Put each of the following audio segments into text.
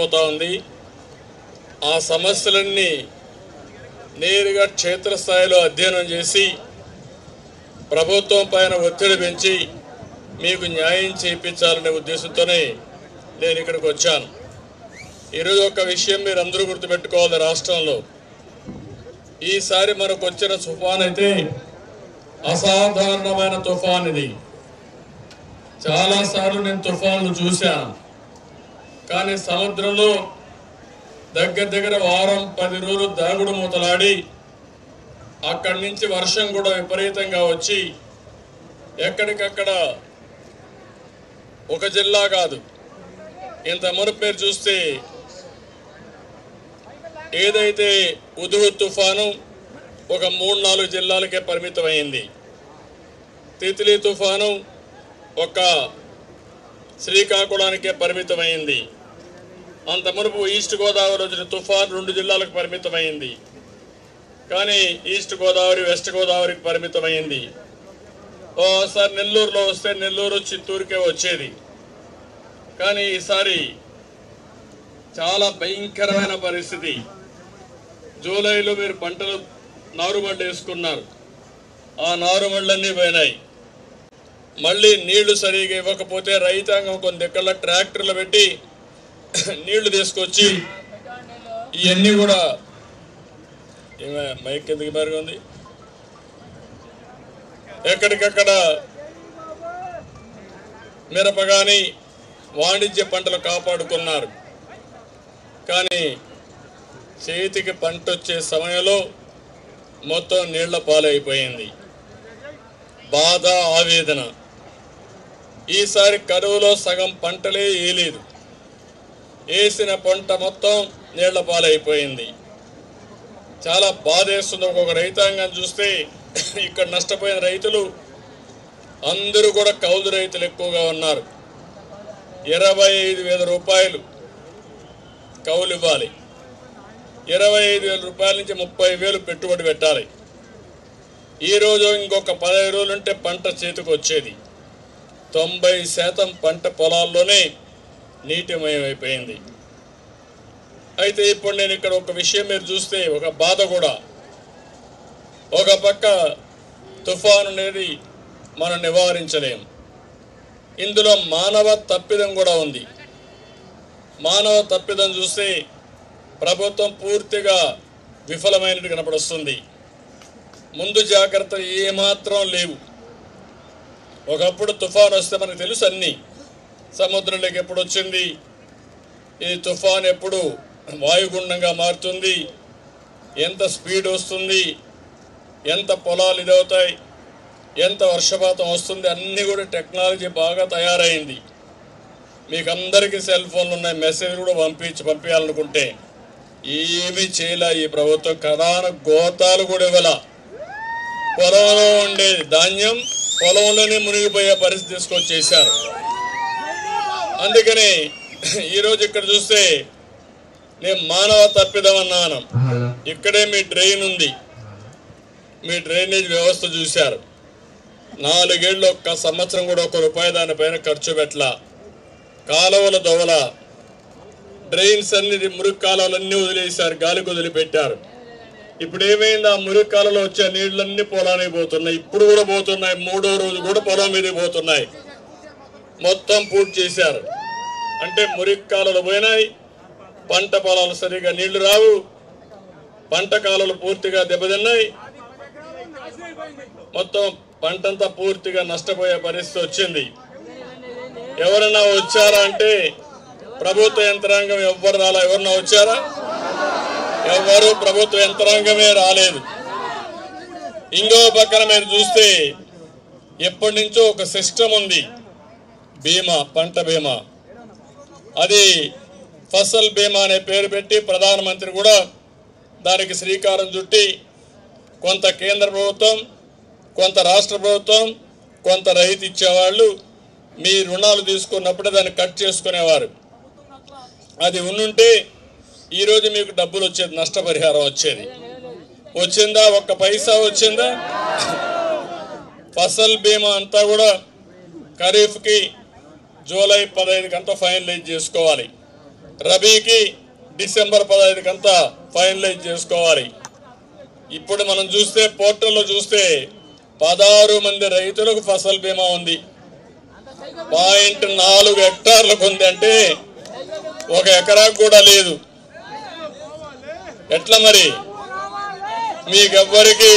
నష్టపోతూ ఉంది ఆ సమస్యలన్నీ నేరుగా క్షేత్రస్థాయిలో అధ్యయనం చేసి ప్రభుత్వం పైన ఒత్తిడి పెంచి మీకు న్యాయం చేయించాలనే ఉద్దేశంతోనే నేను ఇక్కడికి వచ్చాను ఈరోజు ఒక విషయం మీరు అందరూ గుర్తుపెట్టుకోవాలి రాష్ట్రంలో ఈసారి మనకు వచ్చిన తుఫాన్ అయితే అసాధారణమైన తుఫాన్ ఇది చాలాసార్లు నేను తుఫాన్లు చూశాను కానీ సముద్రంలో దగ్గర దగ్గర వారం పది రోజులు దాగుడు మూతలాడి అక్కడి నుంచి వర్షం కూడా విపరీతంగా వచ్చి ఎక్కడికక్కడ ఒక జిల్లా కాదు ఇంత మునుపు పేరు చూస్తే ఏదైతే ఉదుహు తుఫాను ఒక మూడు నాలుగు జిల్లాలకే పరిమితమైంది తిత్లీ తుఫాను ఒక శ్రీకాకుళానికే పరిమితమైంది అంత మునుపు ఈస్ట్ గోదావరి వచ్చిన తుఫాన్ రెండు జిల్లాలకు పరిమితమైంది కానీ ఈస్ట్ గోదావరి వెస్ట్ గోదావరికి పరిమితమైంది ఓసారి నెల్లూరులో వస్తే నెల్లూరు చిత్తూరుకే వచ్చేది కానీ ఈసారి చాలా భయంకరమైన పరిస్థితి జూలైలో మీరు పంటలు నారుమళ్ళు వేసుకున్నారు ఆ నారుమళ్ళన్నీ పోయినాయి మళ్ళీ నీళ్లు సరిగా ఇవ్వకపోతే రైతాంగం కొన్ని దగ్గర ట్రాక్టర్లు పెట్టి నీళ్లు తీసుకొచ్చి ఇవన్నీ కూడా ఏమే మైక్ ఎందుకు మరిగా ఉంది ఎక్కడికక్కడ మిరప కానీ వాణిజ్య పంటలు కాపాడుకున్నారు కానీ చేతికి పంట వచ్చే సమయంలో మొత్తం నీళ్ల పాలైపోయింది బాధ ఆవేదన ఈసారి కరువులో సగం పంటలే వేయలేదు వేసిన పంట మొత్తం నీళ్ల పాలైపోయింది చాలా బాధేస్తుంది ఒక్కొక్క రైతాంగం చూస్తే ఇక్కడ నష్టపోయిన రైతులు అందరూ కూడా కౌలు రైతులు ఎక్కువగా ఉన్నారు ఇరవై ఐదు వేల రూపాయలు కౌలు ఇవ్వాలి ఇరవై ఐదు వేల రూపాయల నుంచి ముప్పై వేలు పెట్టుబడి పెట్టాలి ఈరోజు ఇంకొక పదహైదు రోజులు ఉంటే పంట చేతికి వచ్చేది తొంభై శాతం పంట పొలాల్లోనే నీటిమయమైపోయింది అయితే ఇప్పుడు నేను ఇక్కడ ఒక విషయం మీరు చూస్తే ఒక బాధ కూడా ఒక పక్క తుఫాను అనేది మనం నివారించలేం ఇందులో మానవ తప్పిదం కూడా ఉంది మానవ తప్పిదం చూస్తే ప్రభుత్వం పూర్తిగా విఫలమైనట్టు కనపడొస్తుంది ముందు జాగ్రత్త ఏమాత్రం లేవు ఒకప్పుడు తుఫాన్ వస్తే మనకు తెలుసు అన్నీ సముద్రంలోకి ఎప్పుడు వచ్చింది ఈ తుఫాన్ ఎప్పుడు వాయుగుండంగా మారుతుంది ఎంత స్పీడ్ వస్తుంది ఎంత పొలాలు ఇదవుతాయి ఎంత వర్షపాతం వస్తుంది అన్నీ కూడా టెక్నాలజీ బాగా తయారైంది మీకు అందరికీ సెల్ ఫోన్లు ఉన్నాయి మెసేజ్ కూడా పంపించి పంపించాలనుకుంటే ఏమీ చేయలే ఈ ప్రభుత్వం కడాన గోతాలు కూడా ఇవ్వాల పొలంలో ఉండే ధాన్యం పొలంలోనే మునిగిపోయే పరిస్థితి తీసుకొచ్చేసారు అందుకని ఈరోజు ఇక్కడ చూస్తే నేను మానవ తప్పిదం అన్నాను హలో ఇక్కడే మీ డ్రైన్ ఉంది మీ డ్రైనేజ్ వ్యవస్థ చూశారు నాలుగేళ్ళు ఒక్క సంవత్సరం కూడా ఒక రూపాయి దానిపైన ఖర్చు పెట్టలా కాలువల దొవల డ్రైన్స్ అన్ని మురుగు కాలువలన్నీ వదిలేశారు గాలికి వదిలిపెట్టారు ఇప్పుడు ఏమైంది ఆ మురుగు కాలంలో వచ్చే నీళ్ళన్నీ పొలానికి పోతున్నాయి ఇప్పుడు కూడా పోతున్నాయి మూడో రోజు కూడా పొలం మీదకి పోతున్నాయి మొత్తం పూర్తి చేశారు అంటే మురికి కాలువలు పోయినాయి పంట పొలాలు సరిగా నీళ్లు రావు పంట కాలువలు పూర్తిగా దెబ్బతిన్నాయి మొత్తం పంటంతా పూర్తిగా నష్టపోయే పరిస్థితి వచ్చింది ఎవరైనా వచ్చారా అంటే ప్రభుత్వ యంత్రాంగం ఎవ్వరు రాలా ఎవరన్నా వచ్చారా ఎవ్వరు ప్రభుత్వ యంత్రాంగమే రాలేదు ఇంకో పక్కన మీరు చూస్తే ఎప్పటి నుంచో ఒక సిస్టమ్ ఉంది బీమా పంట బీమా అది ఫసల్ బీమా అనే పేరు పెట్టి ప్రధానమంత్రి కూడా దానికి శ్రీకారం చుట్టి కొంత కేంద్ర ప్రభుత్వం కొంత రాష్ట్ర ప్రభుత్వం కొంత రైతు ఇచ్చేవాళ్ళు మీ రుణాలు తీసుకున్నప్పుడే దాన్ని కట్ చేసుకునేవారు అది ఉండుంటే ఈరోజు మీకు డబ్బులు వచ్చేది నష్టపరిహారం వచ్చేది వచ్చిందా ఒక్క పైసా వచ్చిందా ఫసల్ బీమా అంతా కూడా ఖరీఫ్కి జూలై పదహైదుకి అంతా ఫైనలైజ్ చేసుకోవాలి రబీకి డిసెంబర్ పదహైదుకి అంతా ఫైనలైజ్ చేసుకోవాలి ఇప్పుడు మనం చూస్తే పోర్టల్లో చూస్తే పదహారు మంది రైతులకు ఫసల్ బీమా ఉంది పాయింట్ నాలుగు హెక్టార్లకు ఉంది అంటే ఒక ఎకరాకు కూడా లేదు ఎట్లా మరి మీకెవ్వరికి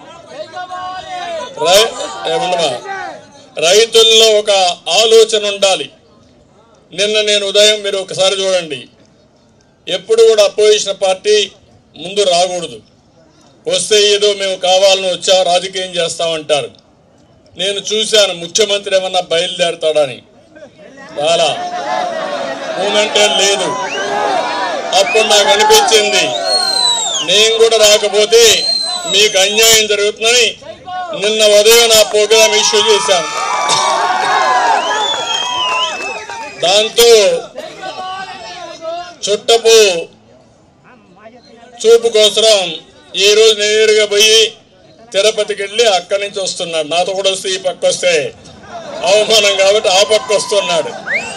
రై- ఏమన్నా రైతుల్లో ఒక ఆలోచన ఉండాలి నిన్న నేను ఉదయం మీరు ఒకసారి చూడండి ఎప్పుడు కూడా అపోజిషన్ పార్టీ ముందు రాకూడదు వస్తే ఏదో మేము కావాలని వచ్చా రాజకీయం చేస్తామంటారు నేను చూశాను ముఖ్యమంత్రి ఏమన్నా బయలుదేరతాడని చాలా మూమెంటే లేదు అప్పుడు నాకు అనిపించింది నేను కూడా రాకపోతే మీకు అన్యాయం జరుగుతుందని నిన్న ఉదయం నా ప్రోగ్రామ్ ఇష్యూ చేశాను దాంతో చుట్టపు చూపు కోసం ఈ రోజు నేరుగా పోయి తిరుపతికి వెళ్ళి అక్కడి నుంచి వస్తున్నాడు నాతో కూడా వస్తే ఈ పక్క వస్తే అవమానం కాబట్టి ఆ పక్క వస్తున్నాడు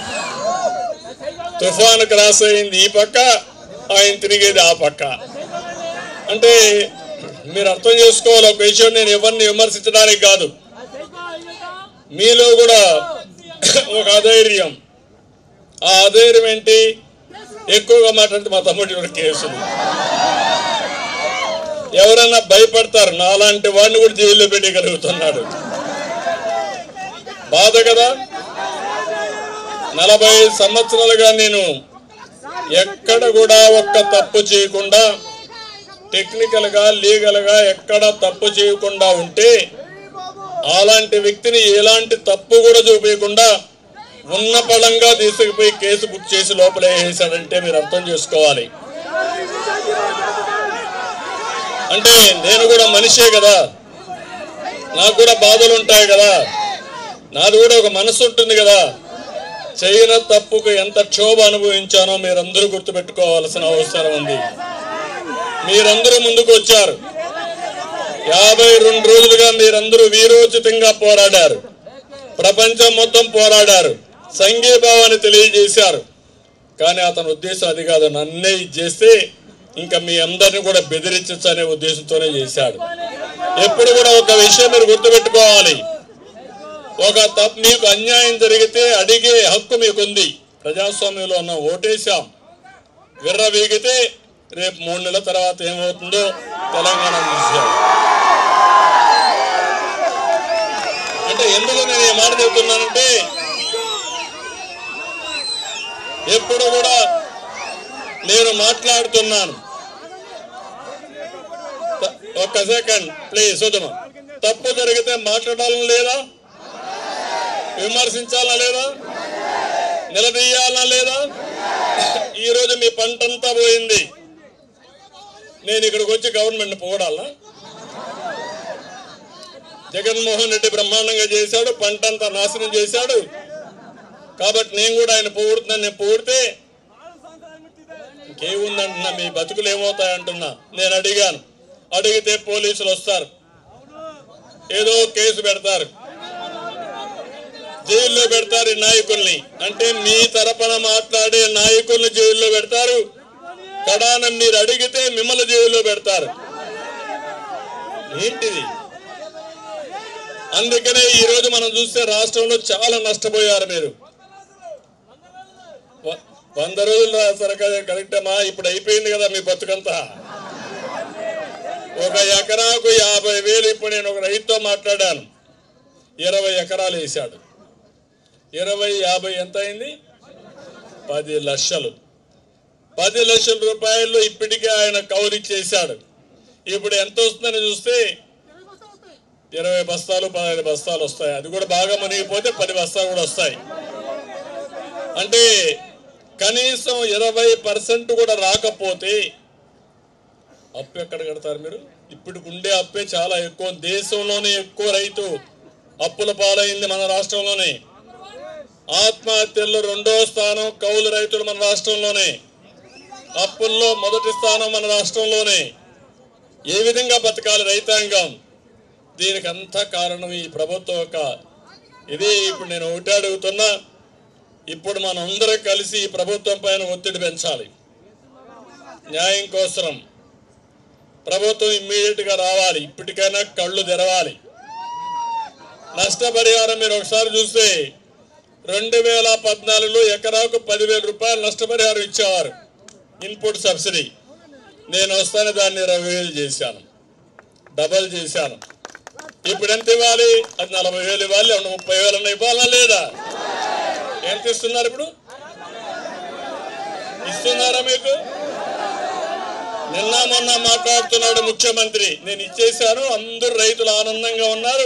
తుఫాను క్రాస్ అయింది ఈ పక్క ఆయన తిరిగేది ఆ పక్క అంటే మీరు అర్థం చేసుకోవాలి ఒక విషయం నేను ఎవరిని విమర్శించడానికి కాదు మీలో కూడా ఒక అధైర్యం ఆ అధైర్యం ఏంటి ఎక్కువగా మాట్లాడితే మా తమ్ముడి మీద కేసులు ఎవరన్నా భయపడతారు నాలాంటి వాడిని కూడా జైల్లో పెట్టగలుగుతున్నాడు బాధ కదా నలభై సంవత్సరాలుగా నేను ఎక్కడ కూడా ఒక్క తప్పు చేయకుండా టెక్నికల్ గా లీగల్ గా ఎక్కడ తప్పు చేయకుండా ఉంటే అలాంటి వ్యక్తిని ఎలాంటి తప్పు కూడా చూపించకుండా ఉన్న పళంగా తీసుకుపోయి కేసు బుక్ చేసి లోపల వేసాడంటే మీరు అర్థం చేసుకోవాలి అంటే నేను కూడా మనిషే కదా నాకు కూడా బాధలు ఉంటాయి కదా నాది కూడా ఒక మనసు ఉంటుంది కదా చేయన తప్పుకు ఎంత క్షోభ అనుభవించానో మీరందరూ గుర్తుపెట్టుకోవాల్సిన అవసరం ఉంది మీరందరూ ముందుకు వచ్చారు యాభై రెండు రోజులుగా మీరందరూ వీరోచితంగా పోరాడారు ప్రపంచం మొత్తం పోరాడారు సంఘీభావాన్ని తెలియజేశారు కానీ అతని ఉద్దేశం అది కాదు నన్నే ఇది చేస్తే ఇంకా మీ అందరిని కూడా బెదిరించచ్చు అనే ఉద్దేశంతోనే చేశాడు ఎప్పుడు కూడా ఒక విషయం మీరు గుర్తుపెట్టుకోవాలి ఒక తప్పు మీకు అన్యాయం జరిగితే అడిగే హక్కు మీకుంది ప్రజాస్వామ్యంలో ఉన్న ఓటేశాం విర్ర వీగితే రేపు మూడు నెలల తర్వాత ఏమవుతుందో తెలంగాణ చూసాం అంటే ఎందుకు నేను ఈ మాట చెబుతున్నానంటే ఎప్పుడు కూడా నేను మాట్లాడుతున్నాను త- ఒక్క సెకండ్ ప్లీజ్ సుధమ తప్పు జరిగితే మాట్లాడాలని లేదా విమర్శించాలా లేదా నిలదీయాలా లేదా ఈ రోజు మీ పంటంతా పోయింది నేను ఇక్కడికి వచ్చి గవర్నమెంట్ పోవడాలా జగన్మోహన్ రెడ్డి బ్రహ్మాండంగా చేశాడు పంటంతా నాశనం చేశాడు కాబట్టి నేను కూడా ఆయన పొగుడుతున్నాను నేను పొగిడితే ఇంకేముందంటున్నా మీ బతుకులు ఏమవుతాయంటున్నా నేను అడిగాను అడిగితే పోలీసులు వస్తారు ఏదో కేసు పెడతారు జైల్లో పెడతారు ఈ నాయకుల్ని అంటే మీ తరపున మాట్లాడే నాయకుల్ని జైల్లో పెడతారు కడాన మీరు అడిగితే మిమ్మల్ని జైల్లో పెడతారు ఏంటిది అందుకనే ఈ రోజు మనం చూస్తే రాష్ట్రంలో చాలా నష్టపోయారు మీరు వ- వంద రోజులు సరక కరెక్టమా ఇప్పుడు అయిపోయింది కదా మీ బతుకంతా ఒక ఎకరాకు యాభై వేలు ఇప్పుడు నేను ఒక రైతుతో మాట్లాడాను ఇరవై ఎకరాలు వేశాడు ఇరవై యాభై ఎంత అయింది పది లక్షలు పది లక్షల రూపాయలు ఇప్పటికే ఆయన కౌలు చేశాడు ఇప్పుడు ఎంత వస్తుందని చూస్తే ఇరవై బస్తాలు పదహైదు బస్తాలు వస్తాయి అది కూడా బాగా మునిగిపోతే పది బస్తాలు కూడా వస్తాయి అంటే కనీసం ఇరవై పర్సెంట్ కూడా రాకపోతే అప్పు ఎక్కడ కడతారు మీరు ఇప్పటికి ఉండే అప్పే చాలా ఎక్కువ దేశంలోనే ఎక్కువ రైతు అప్పుల పాలైంది మన రాష్ట్రంలోనే ఆత్మహత్యల్లో రెండో స్థానం కౌలు రైతులు మన రాష్ట్రంలోనే అప్పుల్లో మొదటి స్థానం మన రాష్ట్రంలోనే ఏ విధంగా బతకాలి రైతాంగం దీనికి అంతా కారణం ఈ ప్రభుత్వం యొక్క ఇది ఇప్పుడు నేను ఒకటి అడుగుతున్నా ఇప్పుడు మనందరం కలిసి ఈ ప్రభుత్వం పైన ఒత్తిడి పెంచాలి న్యాయం కోసం ప్రభుత్వం ఇమ్మీడియట్ గా రావాలి ఇప్పటికైనా కళ్ళు తెరవాలి నష్టపరిహారం మీరు ఒకసారి చూస్తే రెండు వేల పద్నాలుగులో ఎకరాకు పదివేల రూపాయలు నష్టపరిహారం ఇచ్చేవారు ఇన్పుట్ సబ్సిడీ నేను వస్తానే దాన్ని ఇరవై వేలు చేశాను డబల్ చేశాను ఇప్పుడు ఎంత ఇవ్వాలి అది నలభై వేలు ఇవ్వాలి రెండు ముప్పై వేలు అన్న ఇవ్వాలా లేదా ఎంత ఇస్తున్నారు ఇప్పుడు ఇస్తున్నారా మీకు నిన్న మొన్న మాట్లాడుతున్నాడు ముఖ్యమంత్రి నేను ఇచ్చేశాను అందరూ రైతులు ఆనందంగా ఉన్నారు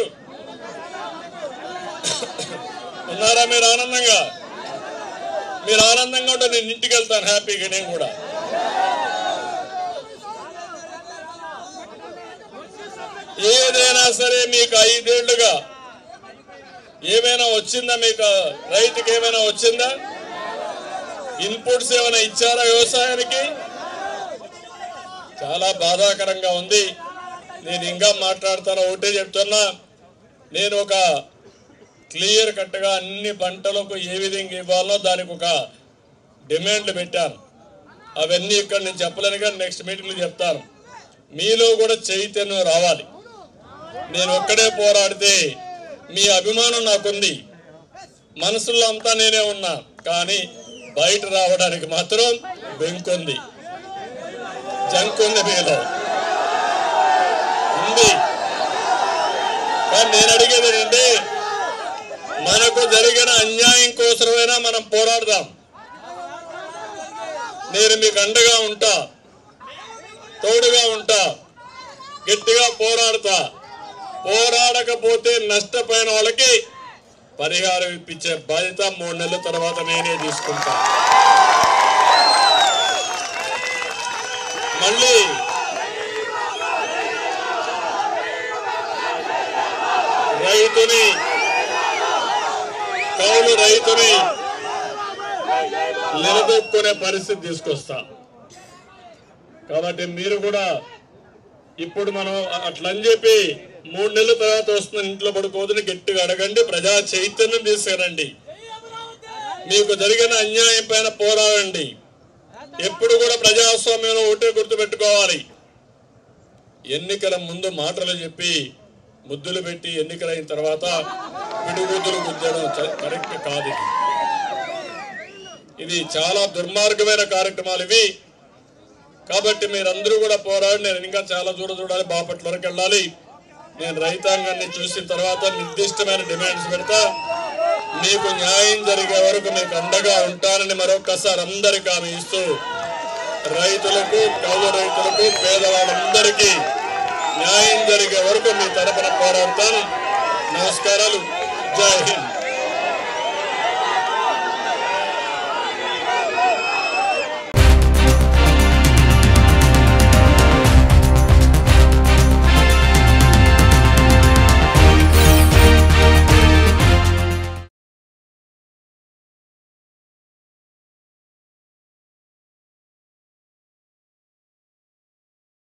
ఉన్నారా మీరు ఆనందంగా మీరు ఆనందంగా ఉంటే నేను ఇంటికి వెళ్తాను హ్యాపీగా నేను కూడా ఏదైనా సరే మీకు ఐదేళ్లుగా ఏమైనా వచ్చిందా మీకు రైతుకి ఏమైనా వచ్చిందా ఇన్పుట్స్ ఏమైనా ఇచ్చారా వ్యవసాయానికి చాలా బాధాకరంగా ఉంది నేను ఇంకా మాట్లాడతాను ఒకటే చెప్తున్నా నేను ఒక క్లియర్ కట్గా అన్ని పంటలకు ఏ విధంగా ఇవ్వాలో దానికి ఒక డిమాండ్లు పెట్టాను అవన్నీ ఇక్కడ నేను చెప్పలేను కానీ నెక్స్ట్ మీటింగ్లో చెప్తాను మీలో కూడా చైతన్యం రావాలి నేను ఒక్కడే పోరాడితే మీ అభిమానం నాకుంది మనసులో అంతా నేనే ఉన్నా కానీ బయట రావడానికి మాత్రం బెంకుంది జంక్ ఉంది మీలో ఉంది కానీ నేను అడిగేది ఏంటంటే మనకు జరిగిన అన్యాయం కోసమైనా మనం పోరాడదాం నేను మీకు అండగా ఉంటా తోడుగా ఉంటా గట్టిగా పోరాడతా పోరాడకపోతే నష్టపోయిన వాళ్ళకి పరిహారం ఇప్పించే బాధ్యత మూడు నెలల తర్వాత నేనే తీసుకుంటా మళ్ళీ రైతుని కౌలు రైతుని నిలదొక్కునే పరిస్థితి తీసుకొస్తా కాబట్టి మీరు కూడా ఇప్పుడు మనం అట్లని చెప్పి మూడు నెలల తర్వాత వస్తున్న ఇంట్లో పడుకోవద్దని గట్టిగా అడగండి ప్రజా చైతన్యం తీసుకురండి మీకు జరిగిన అన్యాయం పైన పోరాడండి ఎప్పుడు కూడా ప్రజాస్వామ్యంలో ఒకటే గుర్తుపెట్టుకోవాలి ఎన్నికల ముందు మాటలు చెప్పి ముద్దులు పెట్టి ఎన్నికలైన తర్వాత పిడుగుద్దులు గుద్దడం చ- కరెక్ట్ కాదు ఇది. ఇది చాలా దుర్మార్గమైన కార్యక్రమాలు ఇవి కాబట్టి మీరందరూ కూడా పోరాడి నేను ఇంకా చాలా దూరం చూడాలి బాపట్ల వరకు వెళ్ళాలి నేను రైతాంగాన్ని చూసిన తర్వాత నిర్దిష్టమైన డిమాండ్స్ పెడతా మీకు న్యాయం జరిగే వరకు మీకు అండగా ఉంటానని మరొక్కసారి అందరికీ హామీ ఇస్తూ రైతులకు కౌలు రైతులకు పేదవాళ్ళందరికీ న్యాయం జరిగే వరకు మీ తరపున పోరాడతాను నమస్కారాలు జై హింద్